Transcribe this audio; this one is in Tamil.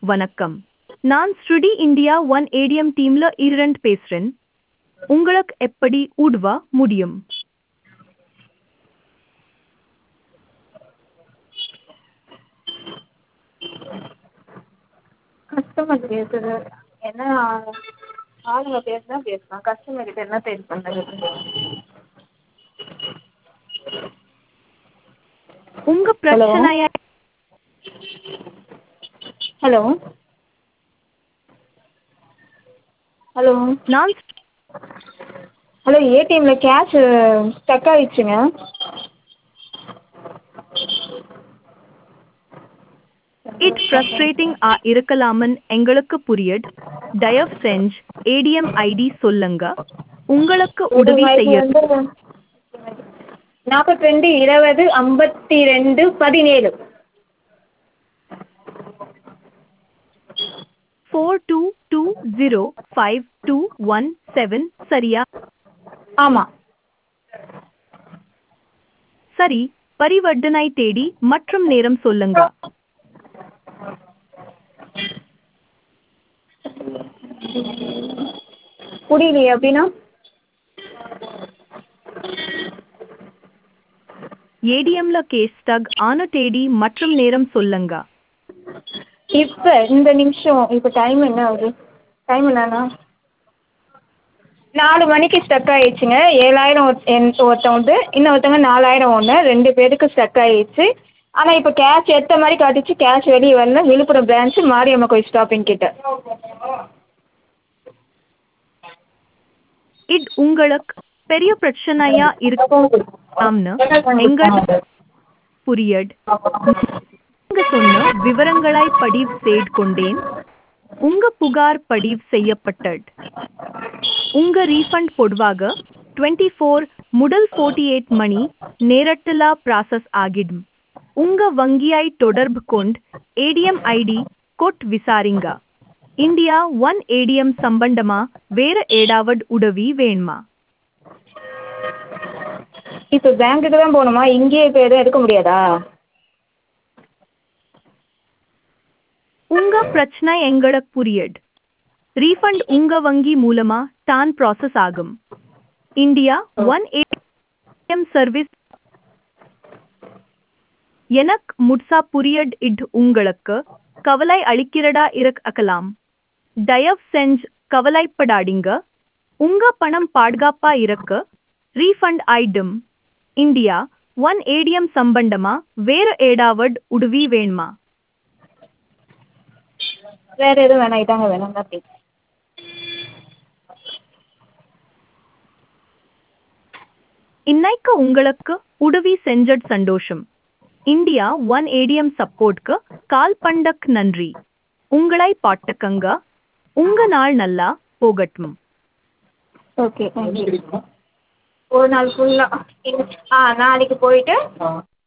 வணக்கம் நான் ஸ்ருடி இந்தியா ஒன் ஏடிஎம் டீம்ல இரண்ட் பேசுறேன் உங்களுக்கு எப்படி உதவ முடியும் கஸ்டமர் பேசுறது என்ன ஆளுங்க பேசினா பேசலாம் கஸ்டமர் கிட்ட என்ன பேச பண்ணுறது உங்க பிரச்சனைய ஹலோ ஹலோ நான் ஹலோ ஏடிஎம்மில் கேஷு ஸ்டக் ஆகிடுச்சுங்க இட் ஃப்ரஸ்ட்ரேட்டிங் ஆ இருக்கலாமன் எங்களுக்கு புரியட் தயவு செஞ்சு ஏடிஎம் ஐடி சொல்லுங்க உங்களுக்கு உதவி செய்ய நாற்பத்தி ரெண்டு இருபது ஐம்பத்தி ரெண்டு பதினேழு four two two zero five two one seven சரியா ஆமாம் சரி பரிவர்த்தனை தேதி மற்றும் நேரம் சொல்லுங்க புரியலையே அப்படின்னா ஏடிஎம்ல கேஸ் டக் ஆன தேதி மற்றும் நேரம் சொல்லுங்க இப்போ இந்த நிமிஷம் இப்போ டைம் என்ன ஆகுது டைம் என்னண்ணா நாலு மணிக்கு ஸ்டக் ஆகிடுச்சுங்க ஏழாயிரம் ஒரு என் ஒருத்தவங்க இன்னொருத்தவங்க நாலாயிரம் ஒன்று ரெண்டு பேருக்கு ஸ்டக் ஆகிடுச்சு ஆனால் இப்போ கேஷ் எடுத்த மாதிரி காட்டிச்சு கேஷ் வெளியே வரல விழுப்புரம் பிரான்ச்சு மாரியம்மா கோயில் ஸ்டாப்பிங் கிட்ட இட் உங்களுக்கு பெரிய பிரச்சனையா இருக்காம்னு எங்களுக்கு புரியட் நீங்க சொன்ன விவரங்களை பதிவு செய்து கொண்டேன் உங்க புகார் பதிவு செய்யப்பட்டது உங்க ரீஃபண்ட் பொதுவாக டுவெண்ட்டி ஃபோர் முதல் ஃபோர்ட்டி எயிட் மணி நேரத்தில் ப்ராசஸ் ஆகிடும் உங்க வங்கியை தொடர்பு கொண்டு ஏடிஎம் ஐடி கொட் விசாரிங்க இந்தியா ஒன் ஏடிஎம் சம்பந்தமா வேற ஏதாவது உதவி வேணுமா இப்போ பேங்க்குக்கு தான் போகணுமா இங்கேயே இப்போ எதுவும் எடுக்க முடியாதா உங்க பிரச்சனை எங்களுக்கு புரியட் ரீஃபண்ட் உங்க வங்கி மூலமா தான் ப்ராசஸ் ஆகும் இந்தியா ஒன் ஏடிஎம் சர்வீஸ் எனக்கு முட்சா புரியட் இட் உங்களுக்கு கவலை அளிக்கிறதா இருக்கலாம் தயவு செஞ்சு கவலைப்படாதீங்க உங்க பணம் பாதுகாப்பா இருக்க ரீஃபண்ட் ஆயிடும் இந்தியா ஒன் ஏடிஎம் சம்பந்தமா வேற ஏதாவது உதவி வேணுமா வேறு எதுவும் வேணாம் இதாங்க வேணும் தான் ப்ளீஸ் இன்னைக்கு உங்களுக்கு உதவி செஞ்சட் சந்தோஷம் இந்தியா ஒன் ஏடிஎம் சப்போர்ட்க்கு கால் பண்டக் நன்றி உங்களை பாட்டுக்கங்க உங்க நாள் நல்லா போகட்டும் ஓகே தேங்க்யூ ஒரு நாள் ஃபுல்லாக ஆ நாளைக்கு போயிட்டு